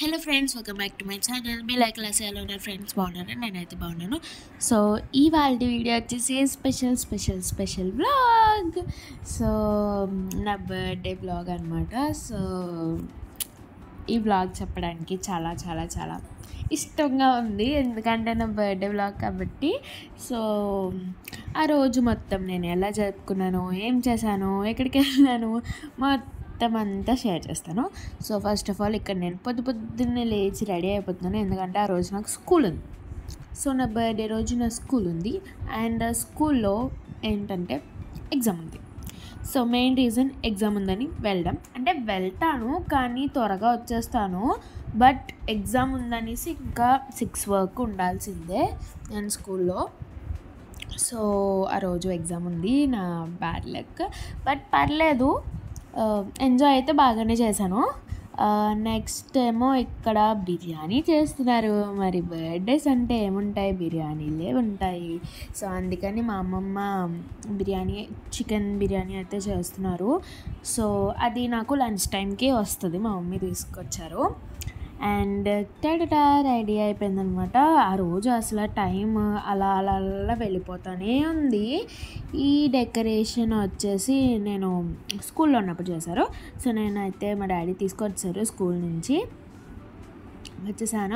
Hello friends welcome back to my channel మీ like class ఎలా ఉన్నారు ఫ్రెండ్స్ బాగున్నారు నేనైతే బాగున్నాను సో ఇవాళ వీడియో వచ్చేసి special special special blog so నా బర్త్డే బ్లాగ్ అనమాట సో ఈ బ్లాగ్ చెప్పడానికి చాలా చాలా చాలా ఇష్టంగా ఉంది ఎందుకంటే నా బర్త్డే బ్లాగ్ కాబట్టి సో ఆ రోజు మొత్తం నేను ఎలా జరుపుకున్నాను ఏం చేశాను ఎక్కడికి వెళ్ళాను మొత్తం అంతా షేర్ చేస్తాను సో ఫస్ట్ ఆఫ్ ఆల్ ఇక్కడ నేను పొద్దు పొద్దున్నే లేచి రెడీ అయిపోతున్నాను ఎందుకంటే ఆ రోజు నాకు స్కూల్ ఉంది సో నా బర్త్డే రోజు నా స్కూల్ ఉంది అండ్ స్కూల్లో ఏంటంటే ఎగ్జామ్ ఉంది సో మెయిన్ రీజన్ ఎగ్జామ్ ఉందని వెళ్ళడం అంటే వెళ్తాను కానీ త్వరగా వచ్చేస్తాను బట్ ఎగ్జామ్ ఉందనేసి ఇంకా సిక్స్ వరకు ఉండాల్సిందే నేను స్కూల్లో సో ఆ రోజు ఎగ్జామ్ ఉంది నా బ్యాడ్ లక్ బట్ పర్లేదు ఎంజాయ్ అయితే బాగానే చేశాను నెక్స్ట్ ఏమో ఇక్కడ బిర్యానీ చేస్తున్నారు మరి బర్త్డేస్ అంటే ఏముంటాయి బిర్యానీలే ఉంటాయి సో అందుకని మా అమ్మమ్మ బిర్యానీ చికెన్ బిర్యానీ అయితే చేస్తున్నారు సో అది నాకు లంచ్ టైంకి వస్తుంది మా మమ్మీ తీసుకొచ్చారు అండ్ టడటా రెడీ అయిపోయిందనమాట ఆ రోజు అసలు టైం అలా అలా అలా వెళ్ళిపోతూనే ఉంది ఈ డెకరేషన్ వచ్చేసి నేను స్కూల్లో ఉన్నప్పుడు చేశారు సో నేనైతే మా డాడీ తీసుకొచ్చారు స్కూల్ నుంచి వచ్చేసాను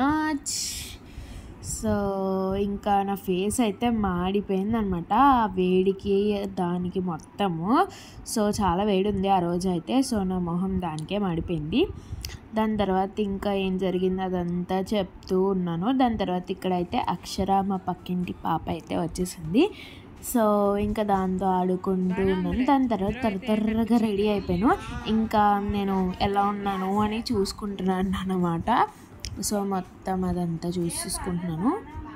సో ఇంకా నా ఫేస్ అయితే మాడిపోయింది అనమాట ఆ వేడికి దానికి మొత్తము సో చాలా వేడి ఉంది ఆ రోజు అయితే సో నా మొహం దానికే మాడిపోయింది దాని తర్వాత ఇంకా ఏం జరిగింది అదంతా చెప్తూ ఉన్నాను దాని తర్వాత ఇక్కడైతే అక్షర మా పక్కింటి పాప అయితే వచ్చేసింది సో ఇంకా దాంతో ఆడుకుంటూ ఉన్నాను దాని తర్వాత త్వర త్వరగా రెడీ అయిపోయాను ఇంకా నేను ఎలా ఉన్నాను అని చూసుకుంటున్నాను అన్నమాట సో మొత్తం అదంతా చూసి చూసుకుంటున్నాను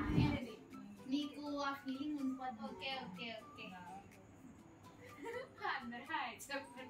నీకు ఆ ఫీలింగ్ ఉండిపోద్ది ఓకే ఓకే ఓకే అందరూ హాయ్ చెప్పండి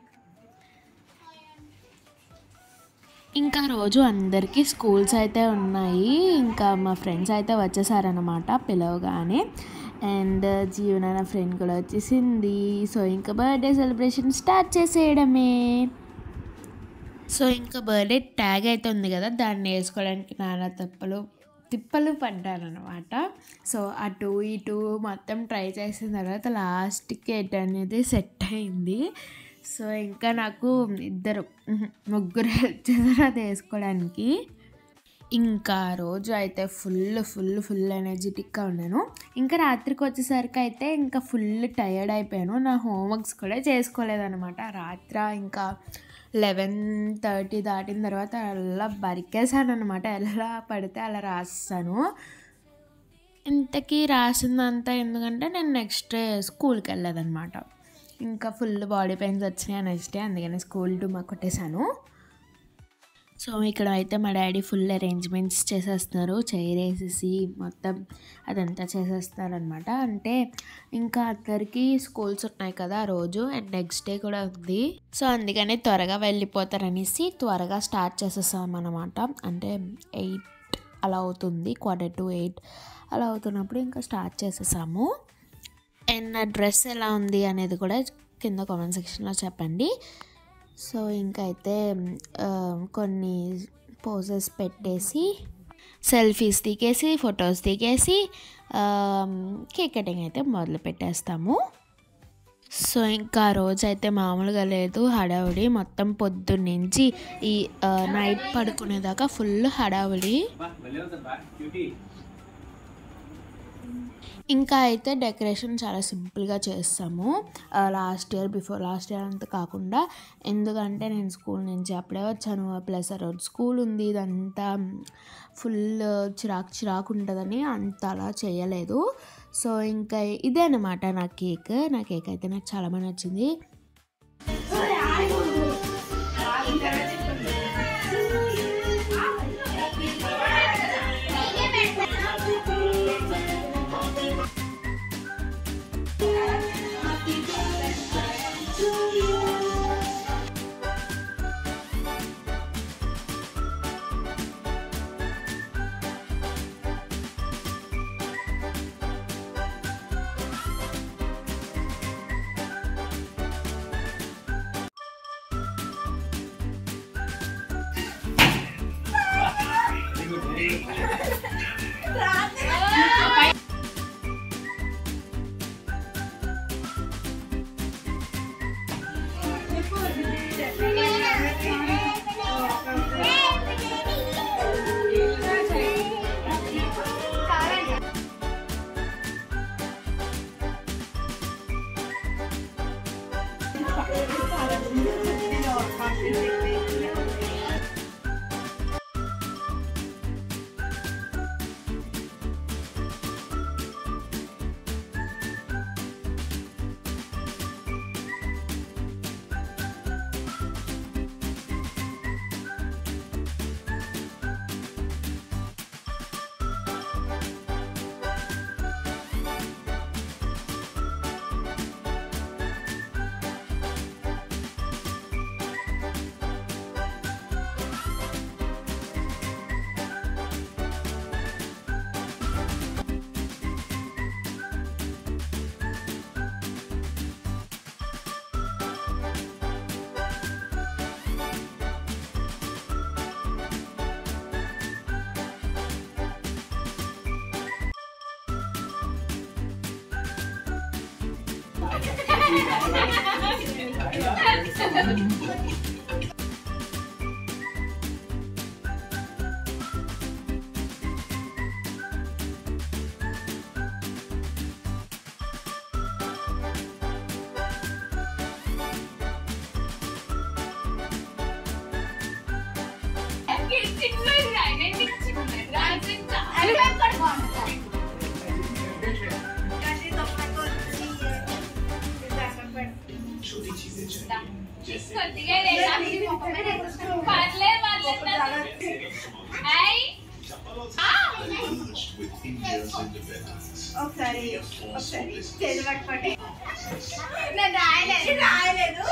ఇంకా రోజు అందరికీ స్కూల్స్ అయితే ఉన్నాయి ఇంకా మా ఫ్రెండ్స్ అయితే వచ్చేసారనమాట పిలవగానే అండ్ జీవన నా ఫ్రెండ్ కూడా వచ్చేసింది సో ఇంకా బర్త్డే సెలబ్రేషన్ స్టార్ట్ చేసేయడమే సో ఇంకా బర్త్డే ట్యాగ్ అయితే ఉంది కదా దాన్ని వేసుకోవడానికి నానా తప్పలు తిప్పలు పడ్డానమాట సో అటు ఇటు మొత్తం ట్రై చేసిన తర్వాత లాస్ట్కి ఎట్ అనేది సెట్ అయింది సో ఇంకా నాకు ఇద్దరు ఉహు, ముగ్గురు హెల్ప్ చేశారు అది వేసుకోవడానికి ఇంకా ఆ రోజు అయితే ఫుల్ ఫుల్ ఫుల్ ఎనర్జెటిక్గా ఉన్నాను ఇంకా రాత్రికి వచ్చేసరికి అయితే ఇంకా ఫుల్ టయర్డ్ అయిపోయాను నా హోంవర్క్స్ కూడా చేసుకోలేదన్నమాట రాత్రి ఇంకా లెవెన్ థర్టీ దాటిన తర్వాత అలా బరికేసాను అనమాట ఎలా పడితే అలా రాస్తాను ఇంతకీ రాసిందంతా ఎందుకంటే నేను నెక్స్ట్ డే స్కూల్కి వెళ్ళేదన్నమాట ఇంకా ఫుల్ బాడీ పెయిన్స్ వచ్చినాయి నెక్స్ట్ డే అందుకని స్కూల్ టు మా కొట్టేశాను సో ఇక్కడ అయితే మా డాడీ ఫుల్ అరేంజ్మెంట్స్ చేసేస్తున్నారు చైర్ వేసేసి మొత్తం అదంతా చేసేస్తున్నారు అనమాట అంటే ఇంకా అందరికీ స్కూల్స్ ఉన్నాయి కదా ఆ రోజు అండ్ నెక్స్ట్ డే కూడా ఉంది సో అందుకని త్వరగా వెళ్ళిపోతారనేసి త్వరగా స్టార్ట్ చేసేసాం అనమాట అంటే ఎయిట్ అలా అవుతుంది క్వార్టర్ టు ఎయిట్ అలా అవుతున్నప్పుడు ఇంకా స్టార్ట్ చేసేసాము అండ్ నా డ్రెస్ ఎలా ఉంది అనేది కూడా కింద కామెంట్ సెక్షన్లో చెప్పండి సో ఇంకా అయితే ఆ, కొన్ని పోజెస్ పెట్టేసి సెల్ఫీస్ దిగేసి ఫొటోస్ దిగేసి కేక్ కటింగ్ అయితే మొదలు పెట్టేస్తాము సో ఇంకా ఆ రోజు అయితే మామూలుగా లేదు హడావుడి మొత్తం పొద్దున్నుంచి ఈ ఆ, నైట్ పడుకునేదాకా ఫుల్ హడావుడి ఇంకా అయితే డెకరేషన్ చాలా సింపుల్గా చేస్తాము last year before last year అంత కాకుండా ఎందుకంటే నేను స్కూల్ నుంచి అప్పుడే వచ్చాను ప్లస్ ఆ రోజు స్కూల్ ఉంది ఇదంతా ఫుల్ చిరాకు చిరాకు ఉంటుందని అంత అలా చేయలేదు సో ఇంకా ఇదే అనమాట నా కేక్ నా కేక్ అయితే నాకు చాలా బాగా నచ్చింది ఒకసారి ఒకసారి చేతి పట్టుకోండి నేను రాయలేదు రాయలేదు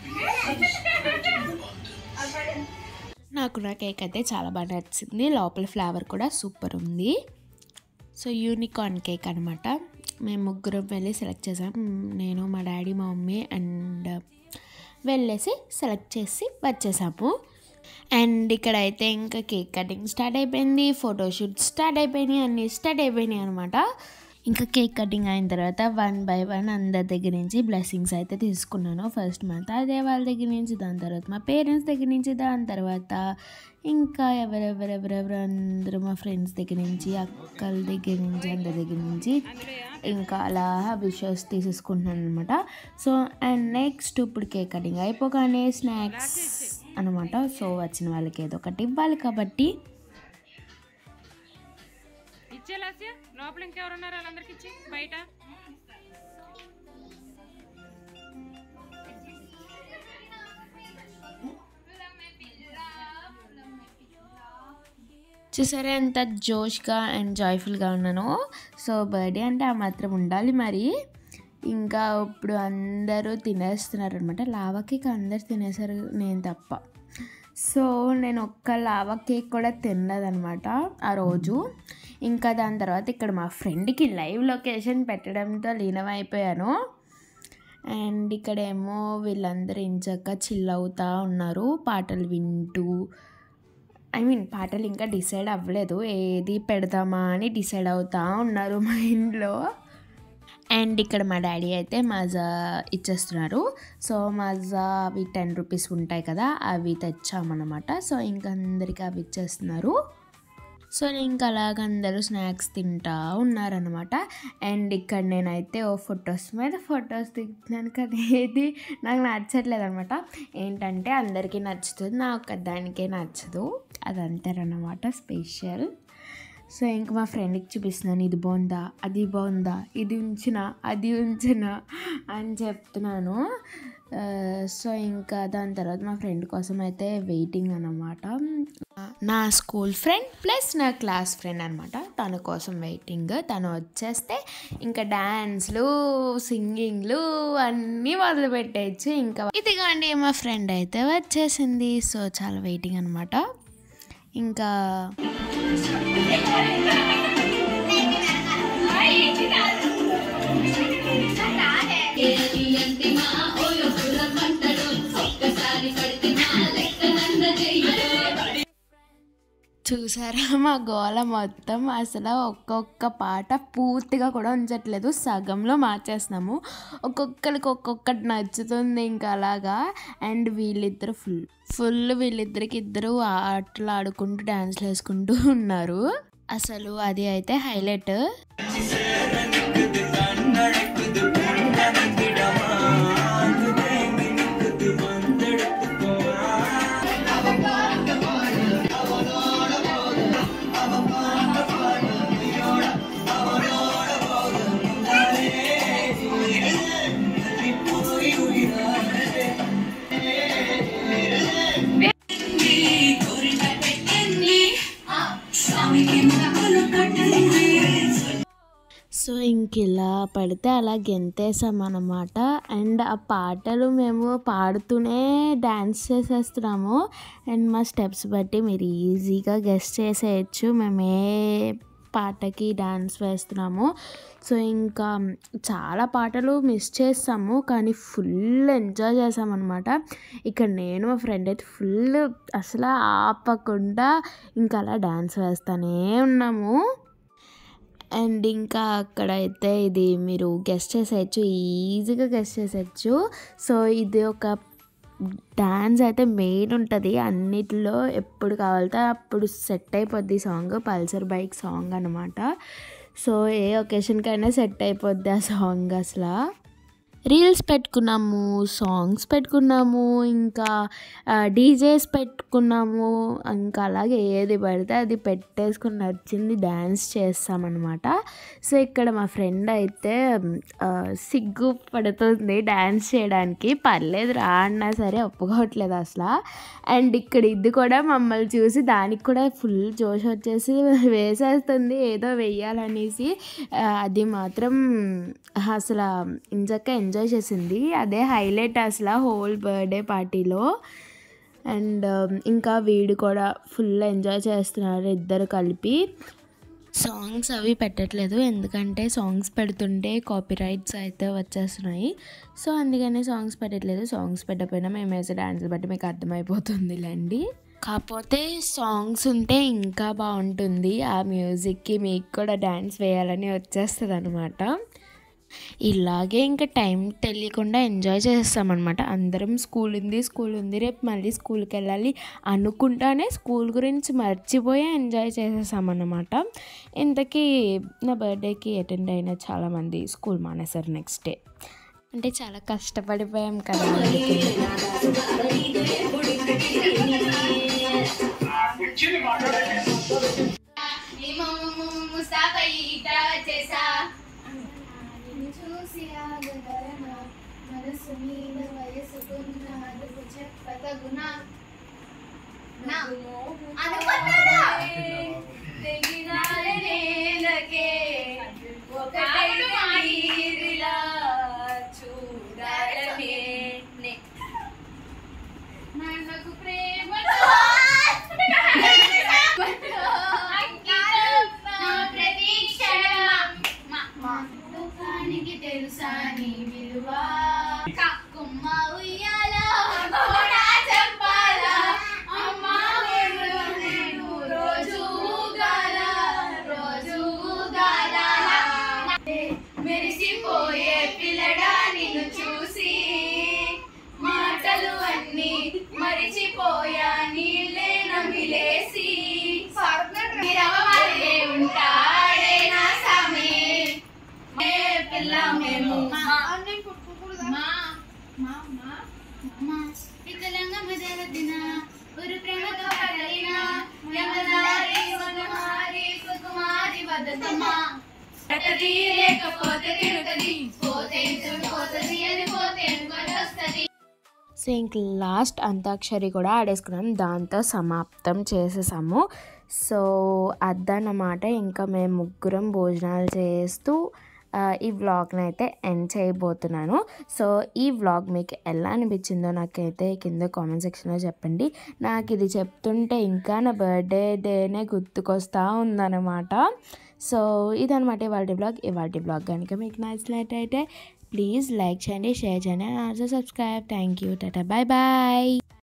నాకు నా కేక్ అయితే చాలా బాగా నచ్చింది లోపల ఫ్లేవర్ కూడా సూపర్ ఉంది సో యూనికార్న్ కేక్ అనమాట మేము ముగ్గురం వెళ్ళి సెలెక్ట్ చేసాం నేను మా డాడీ మా మమ్మీ అండ్ వెళ్ళేసి సెలెక్ట్ చేసి వచ్చేసాము అండ్ ఇక్కడ అయితే ఇంకా కేక్ కటింగ్ స్టార్ట్ అయిపోయింది ఫోటోషూట్ స్టార్ట్ అయిపోయినాయి అన్నీ స్టార్ట్ అయిపోయినాయి అనమాట ఇంకా కేక్ కటింగ్ అయిన తర్వాత వన్ బై వన్ అందరి దగ్గర నుంచి బ్లెస్సింగ్స్ అయితే తీసుకున్నాను ఫస్ట్ మా తాతయ్య వాళ్ళ దగ్గర నుంచి దాని తర్వాత మా పేరెంట్స్ దగ్గర నుంచి దాని తర్వాత ఇంకా ఎవరెవరెవరెవరు అందరూ మా ఫ్రెండ్స్ దగ్గర నుంచి అక్కల దగ్గర నుంచి అందరి దగ్గర నుంచి ఇంకా అలా విషెస్ తీసేసుకుంటున్నాను అనమాట సో అండ్ నెక్స్ట్ ఇప్పుడు కేక్ కటింగ్ అయిపోగానే స్నాక్స్ అనమాట సో వచ్చిన వాళ్ళకి ఏదో ఒకటి ఇవ్వాలి కాబట్టి ఇచ్చే లాస్య లోపల ఇంకెవరున్నారు వాళ్ళందరికి ఇచ్చి బయట చూసారా ఎంత జోష్గా అండ్ జాయ్ఫుల్గా ఉన్నాను సో బర్త్డే అంటే ఆ మాత్రం ఉండాలి మరి ఇంకా ఇప్పుడు అందరూ తినేస్తున్నారు అనమాట లావా కేక్ అందరు తినేసారు నేను తప్ప సో నేను ఒక్క లావా కేక్ కూడా తిన్నదనమాట ఆ రోజు ఇంకా దాని తర్వాత ఇక్కడ మా ఫ్రెండ్కి లైవ్ లొకేషన్ పెట్టడంతో లీనమైపోయాను అండ్ ఇక్కడేమో వీళ్ళందరూ ఇంచక్క చిల్ అవుతా ఉన్నారు పాటలు వింటూ ఐ మీన్ పాటలు ఇంకా డిసైడ్ అవ్వలేదు ఏది పెడదామా అని డిసైడ్ అవుతా ఉన్నారు మా ఇంట్లో అండ్ ఇక్కడ మా డాడీ అయితే మజా ఇచ్చేస్తున్నారు సో మజా అవి టెన్ రూపీస్ ఉంటాయి కదా అవి తెచ్చామన్నమాట సో ఇంకా అందరికీ అవి ఇచ్చేస్తున్నారు సో ఇంకా అలాగ అందరూ స్నాక్స్ తింటా ఉన్నారనమాట అండ్ ఇక్కడ నేనైతే ఓ ఫొటోస్ మీద ఫొటోస్ దిగుతున్నాను కదా ఏది నాకు నచ్చట్లేదు అనమాట ఏంటంటే అందరికీ నచ్చుతుంది నా ఒక్కదానికే నచ్చదు అదంతారనమాట స్పెషల్ సో ఇంక మా ఫ్రెండ్కి చూపిస్తున్నాను ఇది బాగుందా అది బాగుందా ఇది ఉంచిన అది ఉంచిన అని చెప్తున్నాను ఆ, సో ఇంకా దాని తర్వాత మా ఫ్రెండ్ కోసం అయితే వెయిటింగ్ అనమాట నా స్కూల్ ఫ్రెండ్ ప్లస్ నా క్లాస్ ఫ్రెండ్ అనమాట తన కోసం వెయిటింగ్ తను వచ్చేస్తే ఇంకా డ్యాన్స్లు సింగింగ్లు అన్నీ మొదలు పెట్టేయచ్చు ఇంకా ఇదిగోండి మా ఫ్రెండ్ అయితే వచ్చేసింది సో చాలా వెయిటింగ్ అనమాట ఇంకా చూసారా మా గోల మొత్తం అసలు ఒక్కొక్క పాట పూర్తిగా కూడా ఉంచట్లేదు సగంలో మార్చేస్తున్నాము ఒక్కొక్కరికి ఒక్కొక్కటి నచ్చుతుంది ఇంకా అలాగా అండ్ వీళ్ళిద్దరు ఫుల్ ఫుల్ వీళ్ళిద్దరికి ఇద్దరు ఆటలు ఆడుకుంటూ డ్యాన్స్లు వేసుకుంటూ ఉన్నారు అసలు అది అయితే హైలైట్ సో ఇంక ఇలా పడితే అలా గెంతేసామన్నమాట అండ్ ఆ పాటలు మేము పాడుతూనే డ్యాన్స్ చేసేస్తున్నాము అండ్ మా స్టెప్స్ బట్టి మీరు ఈజీగా గెస్ట్ చేసేయచ్చు మేము ఏ పాటకి డ్యాన్స్ వేస్తున్నాము సో ఇంకా చాలా పాటలు మిస్ చేస్తాము కానీ ఫుల్ ఎంజాయ్ చేసామన్నమాట ఇక్కడ నేను మా ఫ్రెండ్ అయితే ఫుల్ అసలు ఆపకుండా ఇంకా అలా డ్యాన్స్ వేస్తూనే ఉన్నాము అండ్ ఇంకా అక్కడైతే ఇది మీరు గెస్ట్ చేసేయచ్చు ఈజీగా గెస్ట్ చేసేయచ్చు సో ఇది ఒక డాన్స్ అయితే మెయిన్ ఉంటుంది అన్నిటిలో ఎప్పుడు కావాలితే అప్పుడు సెట్ అయిపోద్ది సాంగ్ పల్సర్ బైక్ సాంగ్ అనమాట సో ఏ ఒకేషన్కైనా సెట్ అయిపోద్ది ఆ సాంగ్ అసలు రీల్స్ పెట్టుకున్నాము సాంగ్స్ పెట్టుకున్నాము ఇంకా డీజేస్ పెట్టుకున్నాము ఇంకా అలాగే ఏది పడితే అది పెట్టేసుకుని నచ్చింది డ్యాన్స్ చేస్తామన్నమాట సో ఇక్కడ మా ఫ్రెండ్ అయితే ఆ, సిగ్గు పడుతుంది డ్యాన్స్ చేయడానికి పర్లేదు రా అన్నా సరే ఒప్పుకోవట్లేదు అసలు అండ్ ఇక్కడ ఇది కూడా మమ్మల్ని చూసి దానికి కూడా ఫుల్ జోష్ వచ్చేసి వేసేస్తుంది ఏదో వెయ్యాలనేసి ఆ, అది మాత్రం అసలు ఇంచక్క ఎంజాయ్ చేసింది అదే హైలైట్ అసలు హోల్ బర్త్డే పార్టీలో అండ్ ఇంకా వీడు కూడా ఫుల్ ఎంజాయ్ చేస్తున్నారు ఇద్దరు కలిపి సాంగ్స్ అవి పెట్టట్లేదు ఎందుకంటే సాంగ్స్ పెడుతుంటే కాపీ రైట్స్ అయితే వచ్చేస్తున్నాయి సో అందుకని సాంగ్స్ పెట్టట్లేదు సాంగ్స్ పెట్టకపోయినా మేము వేసే డాన్సులు బట్టి మీకు అర్థమైపోతుందిలేండి కాకపోతే సాంగ్స్ ఉంటే ఇంకా బాగుంటుంది ఆ మ్యూజిక్కి మీకు కూడా డ్యాన్స్ వేయాలని వచ్చేస్తుంది అనమాట ఇలాగే ఇంకా టైం తెలియకుండా ఎంజాయ్ చేస్తామన్నమాట అందరం స్కూల్ ఉంది స్కూల్ ఉంది రేపు మళ్ళీ స్కూల్కి వెళ్ళాలి అనుకుంటానే స్కూల్ గురించి మర్చిపోయి ఎంజాయ్ చేసేసామన్నమాట ఇంతకీ నా బర్త్డేకి అటెండ్ అయిన చాలామంది స్కూల్ మానేశారు నెక్స్ట్ డే అంటే చాలా కష్టపడిపోయాం కదా అందుకే. ముస్తాఫై ఇట్లా వచ్చేసా చూసి ఆగగలన మనసు మీద వయసుకున్న అదుపు చెప్పతగునా నా అనుకున్నారా తెగినాలే నేలకే ఒకటై నీరిలా చూడాలనే మనకు ప్రేమ దుఃఖానికి తెలుసా నీ విలువ కొమ్మ ఉయ్యాల కూడా చెప్పాల అమ్మ ఒళ్ళు నేను రోజు ఊగాల రోజు ఊగాల మెరిసిపోయే పిల్లడా నిన్ను చూసి మాటలు అన్ని మరిచిపోయా నీళ్ళే నమిలేసి నిరవమల్లే ఉంటాడే నా సామి ఏ పిల్ల మేము మా మా మా మా మా వికలంగ మదరదిన ഒരു ప్రేమతో పడలిన యమదారి వనహారి సుకుమారి వదతమ్మ పట్టది లేకపోతే తిరుగుతుంది పోతే పోతుంది అని పోతే వస్తది సో ఇంక లాస్ట్ అంతాక్షరి కూడా ఆడేసుకున్నాం దాంతో సమాప్తం చేసేసాము సో అదన్నమాట ఇంకా మేము ముగ్గురం భోజనాలు చేస్తూ ఆ, ఈ వ్లాగ్ని అయితే ఎండ్ చేయబోతున్నాను సో ఈ వ్లాగ్ మీకు ఎలా అనిపించిందో నాకైతే కింద కామెంట్ సెక్షన్లో చెప్పండి నాకు ఇది చెప్తుంటే ఇంకా నా బర్త్డే డేనే గుర్తుకొస్తూ ఉందన్నమాట సో ఇదనమాట ఇవాళ బ్లాగ్ ఇవాళ బ్లాగ్ కనుక మీకు నచ్చినట్టయితే ప్లీజ్ లైక్ చేయండి షేర్ చేయండి and also subscribe thank you టాటా బాయ్ బాయ్